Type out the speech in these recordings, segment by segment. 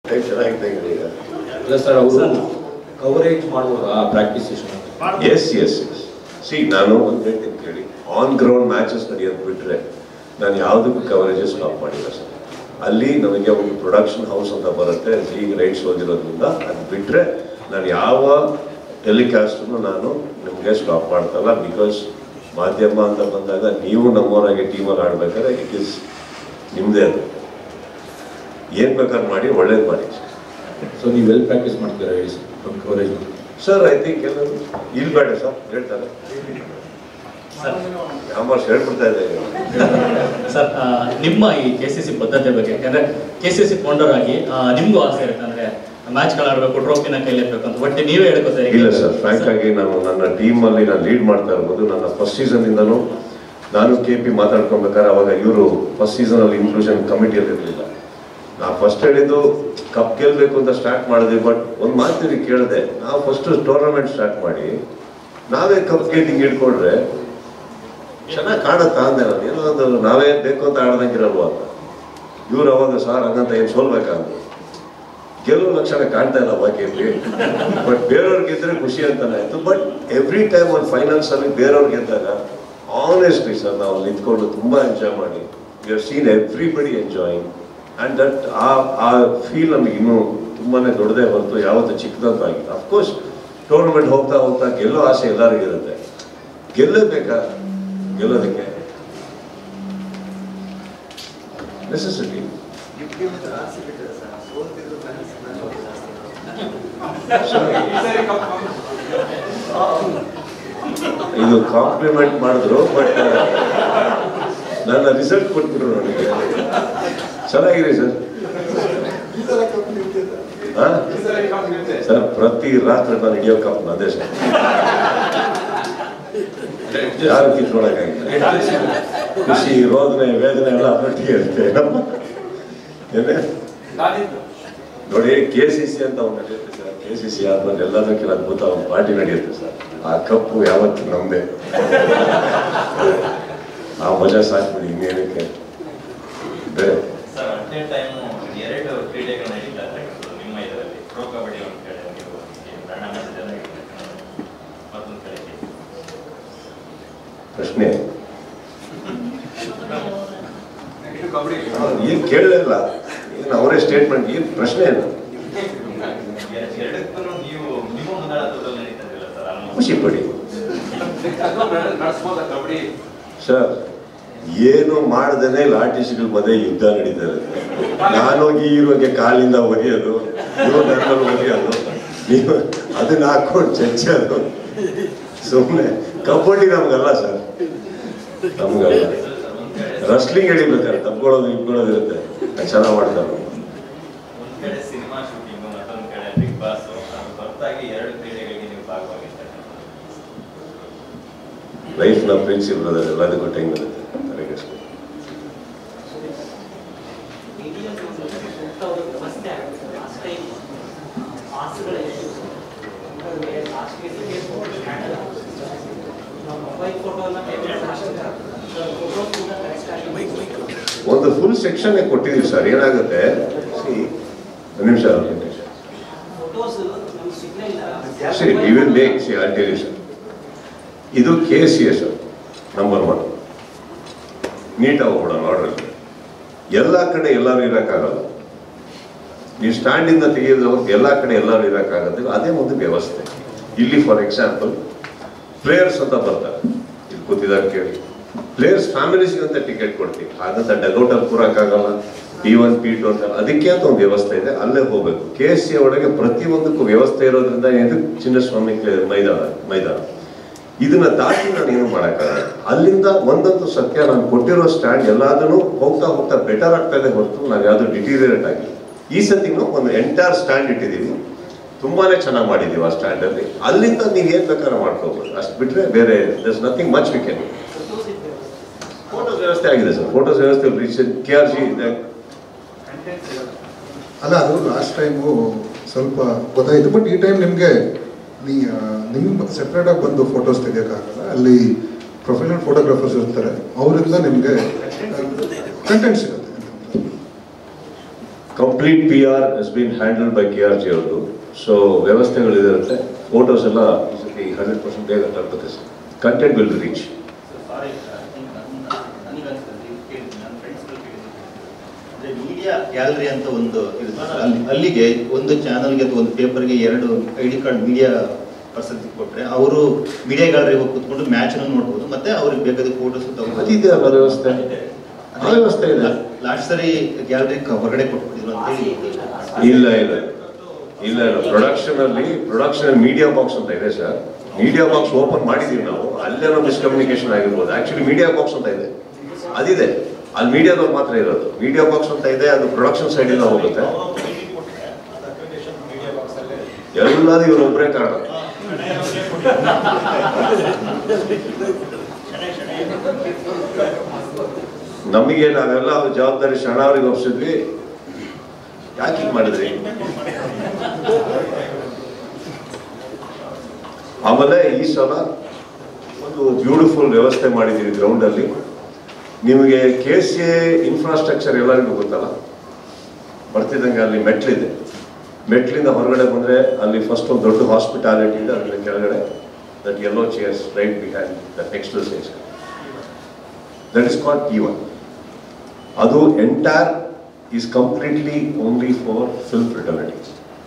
ಚೆನ್ನಾಗಿ ತೆಗೆದಿದೆ ಇಲ್ಲ ಸರ್ ಅವರು ಕವರೇಜ್ ಮಾಡುವಾಗ practice session yes yes yes see ನಾನು ಒಂದು ಹೇಳ್ತೀನಿ ಕೇಳಿ ಆನ್ ಗ್ರೌಂಡ್ ಮ್ಯಾಚಸ್ ನಡೆಯೋದು ಬಿಟ್ಟರೆ ನಾನು ಯಾವುದಕ್ಕೂ ಕವರೇಜಸ್ ಸ್ಟಾಪ್ ಮಾಡಿಲ್ಲ ಸರ್ ಅಲ್ಲಿ ನಮಗೆ ಒಂದು ಪ್ರೊಡಕ್ಷನ್ ಹೌಸ್ ಅಂತ ಬರುತ್ತೆ ಈಗ ರೈಟ್ಸ್ ಹೋಗಿರೋದ್ರಿಂದ ಅದು ಬಿಟ್ಟರೆ ನಾನು ಯಾವ ಟೆಲಿಕಾಸ್ಟನ್ನು ನಾನು ನಿಮಗೆ ಸ್ಟಾಪ್ ಮಾಡ್ತಲ್ಲ ಬಿಕಾಸ್ ಮಾಧ್ಯಮ ಅಂತ ಬಂದಾಗ ನೀವು ನಮ್ಮವರಾಗಿ ಟೀಮಲ್ಲಿ ಆಡ್ಬೇಕಾದ್ರೆ ಇಟ್ ಈಸ್ ನಿಮ್ಮದೇ ಅದು ಏನು ಬೇಕಾದ್ರೆ ಮಾಡಿ ಒಳ್ಳೇದು ಮಾಡಿ ಸೊ ನೀವು ಎಲ್ಲಿ ಪ್ರಾಕ್ಟೀಸ್ ಮಾಡ್ತೀರಾ ಹೇಳಿ sir coverage sir I think ಎಲ್ಲರೂ ಇಲ್ಲಿ ಬೇಡ ಸರ್ ಹೇಳ್ತಾರೆ ಯಾಮಾರ್ಸ್ ಹೇಳ್ಬಿಡ್ತಾ ಇದೆ ಸರ್ ಆ, ನಿಮ್ಮ ಈ ಕೆ ಸಿ ಸಿ ಪದ್ಧತಿ ಬಗ್ಗೆ ಯಾಕಂದ್ರೆ ಕೆ ಸಿ ಸಿ ಫೌಂಡರ್ ಆಗಿ ಆ, ನಿಮ್ಗೂ ಆಸೆ ಇರುತ್ತೆ ಅಂದ್ರೆ ಮ್ಯಾಚ್ಗಳು ಆಡಬೇಕು ಟ್ರೋಫಿನ ಕೈಲಿ ಇರ್ಬೇಕು ಅಂತ ಒಟ್ಟು ನೀವೇ ಹೇಳ್ಕೊತಾರೆ ಇಲ್ಲ ಸರ್ ಫ್ರಾಂಕ್ ಆಗಿ ನಾನು ನನ್ನ ಟೀಮಲ್ಲಿ ನಾನು ಲೀಡ್ ಮಾಡ್ತಾ ಇರ್ಬೋದು ನನ್ನ ಫಸ್ಟ್ ಸೀಸನ್ನಿಂದನೂ ನಾನು ಕೆ ಪಿ ಮಾತಾಡ್ಕೊಬೇಕಾದ್ರೆ ಅವಾಗ ಇವರು ಫಸ್ಟ್ ಸೀಸನಲ್ಲಿ ಇನ್ಕ್ಲೂಷನ್ ಕಮಿಟಿಯಲ್ಲಿ ಇರಲಿಲ್ಲ ನಾ ಫಸ್ಟ್ ಹೇಳಿದ್ದು ಕಪ್ ಗೆಲ್ಬೇಕು ಅಂತ ಸ್ಟಾರ್ಟ್ ಮಾಡಿದ್ವಿ ಬಟ್ ಒಂದು ಮಾತು ಕೇಳಿದೆ ನಾವು ಫಸ್ಟ್ ಟೂರ್ನಮೆಂಟ್ ಸ್ಟಾರ್ಟ್ ಮಾಡಿ ನಾವೇ ಕಪ್ ಗೆಟ್ಟಿಂಗ್ ಇಟ್ಕೊಂಡ್ರೆ ಚೆನ್ನಾಗಿ ಕಾಣುತ್ತಾ ಅಂದೆ ನಾನು ಏನೋ ಒಂದು ನಾವೇ ಬೇಕು ಅಂತ ಆಡ್ದಂಗಿರಲ್ವಾ ಅಂತ ಇವ್ರು ಅವಾಗ ಸಾರ್ ಹಂಗಂತ ಏನು ಸೋಲ್ಬೇಕಂತ ಗೆಲ್ಲುವ ಲಕ್ಷಣ ಕಾಣ್ತಾ ಇಲ್ಲ ಬಾಕಿಯಲ್ಲಿ ಬಟ್ ಬೇರೆಯವ್ರು ಗೆದ್ರೆ ಖುಷಿ ಅಂತಾನೆ ಆಯ್ತು ಬಟ್ ಎವ್ರಿ ಟೈಮ್ ಒಂದು ಫೈನಲ್ಸ್ ಅಲ್ಲಿ ಬೇರೆಯವ್ರು ಗೆದ್ದಾಗ ಆನೆಸ್ಟ್ಲಿ ಸರ್ ನಾವು ನಿಂತ್ಕೊಂಡು ತುಂಬಾ ಎಂಜಾಯ್ ಮಾಡಿ we have seen everybody enjoying and that uh uh feel ನಮಗೆ ಇನ್ನೂ ತುಂಬಾನೇ ದೊಡ್ಡದೇ ಹೊರತು ಯಾವತ್ತು ಚಿಕ್ಕದಂತಾಗಿಲ್ಲ ಅಫ್ಕೋರ್ಸ್ ಟೂರ್ನಮೆಂಟ್ ಹೋಗ್ತಾ ಹೋಗ್ತಾ ಗೆಲ್ಲೋ ಆಸೆ ಎಲ್ಲರಿಗೂ ಇರುತ್ತೆ ಗೆಲ್ಲಬೇಕಾ ಗೆಲ್ಲೋದಕ್ಕೆ ನೆಸೆಸಿಟಿ ಇದು ಕಾಂಪ್ಲಿಮೆಂಟ್ ಮಾಡಿದ್ರು ಬಟ್ ನನ್ನ ರಿಸಲ್ಟ್ ಕೊಟ್ಬಿಟ್ರು ನನಗೆ ಚೆನ್ನಾಗಿದೆ ಸರ್ ಸರ್ ಪ್ರತಿ ರಾತ್ರಿ ನಾನು ಹಿಡಿಯೋ ಕಪ್ ಅದೇ ಸರ್ ಯಾರು ಕಿತ್ಕೊಳಕ್ಕಾಗಿಲ್ಲ ಖುಷಿ ರೋದನೆ ವೇದನೆ ಎಲ್ಲ ಅದರೊಟ್ಟಿಗೆ ಇರುತ್ತೆ ಏನೇ ನೋಡಿ ಕೆ ಸಿ ಸಿ ಅಂತ ಒಂದು ನಡೆಯುತ್ತೆ ಸರ್ ಕೆ ಸಿ ಸಿ ಆದ್ಮೇಲೆ ಎಲ್ಲದಕ್ಕಿಂತ ಅದ್ಭುತ ಒಂದು ಪಾರ್ಟಿ ನಡೆಯುತ್ತೆ ಸರ್ ಆ ಕಪ್ಪು ಯಾವತ್ತು ನಮ್ದೇ ಆ ಮಜಾ ಸಾಕ್ಬಿಡಿ ಇನ್ನೇನಕ್ಕೆ ಬೇರೆ ಸರ್ ಅಟ್ ಎ ಟೈಮ್ ಎರಡು ಕ್ರೀಡೆಗಳು ನಡೀತಾ ಇದೆ ನಿಮ್ಮ ಇದರಲ್ಲಿ ಪ್ರೋ ಕಬಡ್ಡಿ ಒಂದು ಕಡೆ ನೀವು ಈ ರಣರಂಗದಲ್ಲಿ ಮತ್ತೊಂದು ಕಡೆ ಪ್ರಶ್ನೆ ಏನ್ ಕೇಳಲಿಲ್ಲ ಏನು ಅವರೇ ಸ್ಟೇಟ್ಮೆಂಟ್ ಏನ್ ಪ್ರಶ್ನೆ ಏನು ಎರಡು- ಎರಡಕ್ಕೂ ನೀವು ನಿಮ್ಮ ಮುಂದಾಳತ್ವದಲ್ಲಿ ನಡೀತಾ ಇರಲಿಲ್ಲ ಸರ್ almost. ಖುಷಿ ಪಡಿ ನಡೆಸ್ಬೋದ ಕಬಡ್ಡಿ ಸರ್ ಏನು ಮಾಡ್ದೇನೆ ಲಾಟಿಸ್ಗಳ ಮಧ್ಯೆ ಯುದ್ಧ ನಡೀತಾ ಇರುತ್ತೆ ನಾನೋಗಿ ಇರುವಾಗೆ ಕಾಲಿಂದ ಒಗೆಯೋದು ಇವ್ರು ನನ್ನಲ್ಲಿ ಒಗೆಯೋದು ನೀವು ಅದನ್ನ ಹಾಕೊಂಡು ಚಚ್ಚೋದು ಸುಮ್ಮನೆ ಕಬಡ್ಡಿ ನಮ್ಗಲ್ಲ ಸರ್ ನಮ್ಗಲ್ಲ ರಸ್ಲಿಂಗ್ ಹಿಡಿಬೇಕಾದ್ರೆ ತಪ್ಕೊಳ್ಳೋದು ಇಟ್ಕೊಳ್ಳೋದು ಇರುತ್ತೆ ಚೆನ್ನಾಗಿ ಮಾಡ್ತಾರೆ ಒಂದ್ ಕಡೆ ಸಿನಿಮಾ ಶೂಟಿಂಗ್ ಮತ್ತೊಂದು ಕಡೆ ಬಿಗ್ ಬಾಸ್ ಅದು ಹೊರತಾಗಿ ಎರಡು ಕ್ರೀಡೆಗಳಿಗೆ ನೀವು ಭಾಗವಾಗಿರ್ತಾರೆ ಲೈಫ್ನ ಪ್ರಿನ್ಸಿಪಲ್ ಬ್ರದರ್ ಎಲ್ಲದಕ್ಕೂ ಟೈಮ್ ಇರುತ್ತೆ ತಲೆಗೆ ಅಷ್ಟೇ. ವ್ಯವಸ್ಥೆ ಆಗುತ್ತೆ ಲಾಸ್ಟ್ ಟೈಮ್ ಮಾಸ್ಕ್ಗಳ ಲಾಸ್ಟ್ ಮೊಬೈಲ್ ಫೋಟೋ ಎಲ್ಲ ಫೋಟೋಸ್ ಕೂಡ ಕರೆಕ್ಟ್ ಆಗಿ ಒಂದು ಫುಲ್ ಸೆಕ್ಷನ್ ಕೊಟ್ಟಿದ್ದೀವಿ ಸರ್ ಏನಾಗುತ್ತೆ ಸಿ ಒಂದು ನಿಮಿಷ ಒಂದು ನಿಮಿಷ ಫೋಟೋಸ್ ನಮ್ಗೆ ಸಿಗ್ಲಿಲ್ಲ ಸರಿ ವಿ ವಿಲ್ ಮೇಕ್ ಸಿ ಅಲ್ಟಿರಿ ಸರ್ ಇದು K C S number one ನೀಟಾಗಿ ಹೋಗೋಣ ಆರ್ಡರ್ ಎಲ್ಲ ಕಡೆ ಎಲ್ಲರೂ ಇರೋಕ್ಕಾಗಲ್ಲ ನೀವು ಸ್ಟ್ಯಾಂಡಿಂದ ತೆಗೆಯೋದು ಎಲ್ಲ ಕಡೆ ಎಲ್ಲರೂ ಇರೋಕ್ಕಾಗತ್ತೆ ಅದೇ ಒಂದು ವ್ಯವಸ್ಥೆ ಇಲ್ಲಿ ಫಾರ್ ಎಕ್ಸಾಂಪಲ್ ಪ್ಲೇಯರ್ಸ್ ಅಂತ ಬರ್ತಾರೆ ಇಲ್ಲಿ ಕೂತಿದ್ದಾರೆ ಕೇಳಿ ಪ್ಲೇಯರ್ಸ್ ಫ್ಯಾಮಿಲೀಸ್ಗೆ ಅಂತ ಟಿಕೆಟ್ ಕೊಡ್ತೀವಿ ಹಾಗಂತ ಡಗೌಟ್ ಅಲ್ಲಿ ಕೂರಕ್ಕಾಗಲ್ಲ ಪಿ ಒನ್ ಪಿ ಟು ಅಂತ ಅದಕ್ಕೆ ಅಂತ ಒಂದು ವ್ಯವಸ್ಥೆ ಇದೆ ಅಲ್ಲೇ ಹೋಗ್ಬೇಕು ಕೆ ಎಸ್ ಸಿ ಒಳಗೆ ಪ್ರತಿಯೊಂದಕ್ಕೂ ವ್ಯವಸ್ಥೆ ಇರೋದ್ರಿಂದ ಏನು ಚಿನ್ನಸ್ವಾಮಿ ಕ್ಲೇ- ಮೈದಾನ ಮೈದಾನ ಇದನ್ನ ದಾಟಿ ನಾನು ಏನು ಮಾಡೋಕ್ಕಾಗಲ್ಲ ಅಲ್ಲಿಂದ ಒಂದಂತೂ ಸತ್ಯ ನಾನು ಕೊಟ್ಟಿರೋ ಸ್ಟ್ಯಾಂಡ್ ಎಲ್ಲಾದನ್ನು ಹೋಗ್ತಾ ಹೋಗ್ತಾ ಬೆಟರ್ ಆಗ್ತಾ ಇದೆ ಹೊರತು ನಾವು ಯಾವುದು ಡಿಟೀರಿಯರೇಟ್ ಆಗಿಲ್ಲ ಈ ಸತಿನೂ ಒಂದು ಎಂಟೈರ್ ಸ್ಟ್ಯಾಂಡ್ ಇಟ್ಟಿದ್ದೀವಿ ತುಂಬಾನೇ ಚೆನ್ನಾಗಿ ಮಾಡಿದ್ದೀವಿ ಆ ಸ್ಟ್ಯಾಂಡ್ ಅಲ್ಲಿ ಅಲ್ಲಿಂದ ನೀವು ಏನ್ ಬೇಕಾದ್ರೆ ಮಾಡ್ಕೋಬಹುದು ಅಷ್ಟು ಬಿಟ್ರೆ ಬೇರೆ this nothing much we can photos ಇತ್ತು ಫೋಟೋಸ್ ವ್ಯವಸ್ಥೆ ಆಗಿದೆ ಸರ್ ಫೋಟೋಸ್ ವ್ಯವಸ್ಥೆ ಕೆ ಆರ್ ಜಿ ಇದೆ ಅಲ್ಲ ಅದು ಲಾಸ್ಟ್ ಟೈಮು ಸ್ವಲ್ಪ ಗೊತ್ತಾಯಿತು ಬಟ್ ಈ ಟೈಮ್ ನಿಮಗೆ ನೀ ನಿಮ್ಮ ಸೆಪ್ರೇಟಾಗಿ ಬಂದು ಫೋಟೋಸ್ ತೆಗಿಯೋಕ್ಕಾಗಲ್ಲ ಅಲ್ಲಿ ಪ್ರೊಫೆಷನಲ್ ಫೋಟೋಗ್ರಾಫರ್ಸ್ ಇರ್ತಾರೆ ಅವರಿಂದ ನಿಮಗೆ ಕಂಟೆಂಟ್ ಸಿಗುತ್ತೆ complete P R S been handle by K R G ಅವ್ರದ್ದು ಸೊ ವ್ಯವಸ್ಥೆಗಳಿರುತ್ತೆ ಫೋಟೋಸ್ ಎಲ್ಲ ಹಂಡ್ರೆಡ್ ಪರ್ಸೆಂಟ್ ಬೇಗ ತಲುಪುತ್ತೆ sir content will reach sorry ನನಗನ್ಸುತ್ತೆ ಕೇಳಿದ್ದೀನಿ ನನ್ನ ಫ್ರೆಂಡ್ಸ್ಗಳು ಕೇಳಿದ್ದೀನಿ ಅಂದರೆ ಮೀಡಿಯಾ ಗ್ಯಾಲರಿ ಅಂತ ಒಂದು ಇರುತ್ತೆ ಸರ್. ಅಲ್ಲಿ ಅಲ್ಲಿಗೆ ಒಂದು ಚಾನಲ್ಗೆ ಅಥವಾ ಒಂದು ಪೇಪರ್ಗೆ ಎರಡು I D card media person ಕೊಟ್ಟರೆ ಅವರು ಮೀಡಿಯಾ ಗ್ಯಾಲರಿಗೆ ಹೋಗಿ ಕೂತ್ಕೊಂಡು ಮ್ಯಾಚನ್ನು ನೋಡ್ಬೋದು ಮತ್ತೆ ಅವ್ರಿಗೆ ಬೇಕಾದ ಫೋಟೋಸ್ ಅದಿದೆ ಅಲ್ಲ ವ್ಯವಸ್ಥೆ ಆ ವ್ಯವಸ್ಥೆ ಇದೆ ಲಾಸ್ಟ್ ಸರಿ ಗ್ಯಾಲರಿ ಹೊರಗಡೆ ಕೊಟ್ಬಿಟ್ಟಿದ್ರು ಅಂತ ಹೇಳಿ ಇಲ್ಲ ಇಲ್ಲ ಇಲ್ಲ ಇಲ್ಲ ಪ್ರೊಡಕ್ಷನ್ ಅಲ್ಲಿ ಪ್ರೊಡಕ್ಷನ್ ಮೀಡಿಯಾ ಬಾಕ್ಸ್ ಅಂತ ಇದೆ ಸರ್ ಮೀಡಿಯಾ ಬಾಕ್ಸ್ ಓಪನ್ ಮಾಡಿದೀವಿ ನಾವು ಅಲ್ಲೇನೋ ಮಿಸ್ಕಮ್ಯುನಿಕೇಶನ್ ಆಗಿರ್ಬೋದು ಆಕ್ಚುಲಿ ಮೀಡಿಯಾ ಬಾಕ್ಸ್ ಅಂತ ಇದೆ ಅದಿದೆ ಅಲ್ಲಿ ಮೀಡಿಯಾದವ್ರು ಮಾತ್ರ ಇರೋದು ಮೀಡಿಯಾ ಬಾಕ್ಸ್ ಅಂತ ಇದೆ ಅದು ಪ್ರೊಡಕ್ಷನ್ ಸೈಡ್ ಇಂದ ಹೋಗುತ್ತೆ ಎಲ್ಲದೂ ಇವರು ಒಬ್ಬರೇ ಕಾರಣ ನಮಗೆ ನಾವೆಲ್ಲ ಜವಾಬ್ದಾರಿ ಶರಣ ಅವ್ರಿಗೆ ಒಪ್ಸಿದ್ವಿ ಯಾಕೆ ಹಿಂಗ್ ಮಾಡಿದ್ರಿ ಆಮೇಲೆ ಈ ಸಲ ಒಂದು ಬ್ಯೂಟಿಫುಲ್ ವ್ಯವಸ್ಥೆ ಮಾಡಿದ್ದೀವಿ ಗ್ರೌಂಡ್ ಅಲ್ಲಿ ನಿಮಗೆ ಕೆ ಸಿ ಎ ಇನ್ಫ್ರಾಸ್ಟ್ರಕ್ಚರ್ ಎಲ್ಲರಿಗೂ ಗೊತ್ತಲ್ಲ ಬರ್ತಿದ್ದಂಗೆ ಅಲ್ಲಿ ಮೆಟ್ಲಿದೆ ಮೆಟ್ಲಿಂದ ಹೊರಗಡೆ ಬಂದ್ರೆ ಅಲ್ಲಿ ಫಸ್ಟ್ ಒಂದು ದೊಡ್ಡ ಹಾಸ್ಪಿಟಾಲಿಟಿ ಇದೆ ಅದ್ರ ಕೆಳಗಡೆ that yellow chairs right behind the next stage that is called P one ಅದು entire is completely only for film fraternity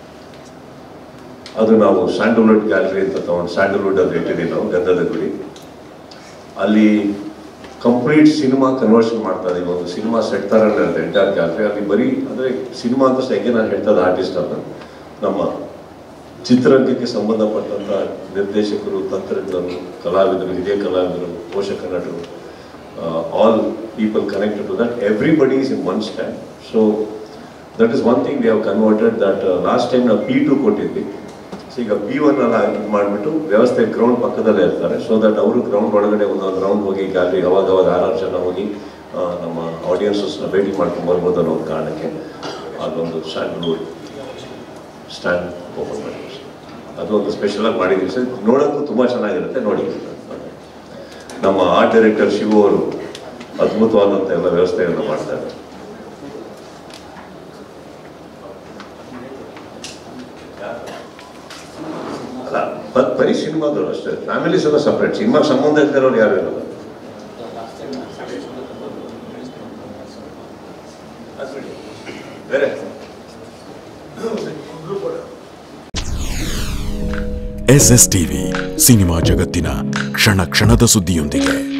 ಅದು ನಾವು ಸ್ಯಾಂಡಲ್ವುಡ್ ಗ್ಯಾಲರಿ ಅಂತ ತಗೊಂಡು ಸ್ಯಾಂಡಲ್ವುಡ್ ಅಂತ ಇಟ್ಟಿದ್ದೀವಿ ನಾವು ಗಂಧದ ಗುಡಿ ಅಲ್ಲಿ ಕಂಪ್ಲೀಟ್ ಸಿನಿಮಾ ಕನ್ವರ್ಷನ್ ಮಾಡ್ತಾ ಇದೀವಿ ಒಂದು ಸಿನಿಮಾ ಸೆಟ್ ತರ ಇರುತ್ತೆ ಎಂಟೈರ್ ಗ್ಯಾಲರಿ ಅಲ್ಲಿ ಬರೀ ಅಂದ್ರೆ ಸಿನಿಮಾ ಅಂತ ಹೇಗೆ ನಾನು ಹೇಳ್ತಾ ಆರ್ಟಿಸ್ಟ್ ಅಂತ ನಮ್ಮ ಚಿತ್ರರಂಗಕ್ಕೆ ಸಂಬಂಧಪಟ್ಟಂತ ನಿರ್ದೇಶಕರು ತಂತ್ರಜ್ಞರು ಕಲಾವಿದರು ಹಿರಿಯ ಕಲಾವಿದರು ಪೋಷಕ ನಟರು all people connected to that everybody is in one stand so that is one thing we have converted that last time ನಾವು ಪಿ ಟು ಕೊಟ್ಟಿದ್ವಿ ಸೊ ಈಗ ಪಿ ಒನ್ ಎಲ್ಲ ಇದು ಮಾಡಿಬಿಟ್ಟು ವ್ಯವಸ್ಥೆ ಗ್ರೌಂಡ್ ಪಕ್ಕದಲ್ಲೇ ಇರ್ತಾರೆ ಸೊ ದಟ್ ಅವರು ಗ್ರೌಂಡ್ ಒಳಗಡೆ ಒಂದೊಂದು ರೌಂಡ್ ಹೋಗಿ ಗ್ಯಾಲರಿ ಅವಾಗ ಅವಾಗ ಆರಾರು ಜನ ಹೋಗಿ ಆ, ನಮ್ಮ ಆಡಿಯನ್ಸಸ್ನ ಭೇಟಿ ಮಾಡ್ಕೊಂಡು ಬರ್ಬೋದು ಅನ್ನೋ ಒಂದು ಕಾರಣಕ್ಕೆ ಅದೊಂದು ಸ್ಟ್ಯಾಂಡಲ್ವುಡ್ ಸ್ಟ್ಯಾಂಡ್ ಓಪನ್ ಮಾಡಿದ್ವಿ ಸರ್. ಅದು ಒಂದು ಸ್ಪೆಷಲ್ ಆಗಿ ಮಾಡಿದ್ವಿ ಸರ್ ನೋಡೋಕ್ಕೂ ತುಂಬ ಚೆನ್ನಾಗಿರುತ್ತೆ ನೋಡಿ ನಮ್ಮ ಆರ್ಟ್ ಡೈರೆಕ್ಟರ್ ಶಿವು ಅವರು ಅದ್ಭುತವಾದಂಥ ಎಲ್ಲ ವ್ಯವಸ್ಥೆಯನ್ನು ಮಾಡ್ತಾರೆ ಅಲ್ಲ ಬ- ಬರೀ ಸಿನಿಮಾದವ್ರು ಅಷ್ಟೇ ಫ್ಯಾಮಿಲೀಸ್ ಎಲ್ಲ ಸಪ್ರೇಟ್ ಸಿನಿಮಾಗೆ ಸಂಬಂಧ ಇಲ್ದಿರೋರು ಯಾರು ಇರಲ್ಲ ಅದ್ ಬಿಡಿ. ಬೇರೆ ಎಸ್ ಎಸ್ ಟಿವಿ ಸಿನಿಮಾ ಜಗತ್ತಿನ ಕ್ಷಣ ಕ್ಷಣದ ಸುದ್ದಿಯೊಂದಿಗೆ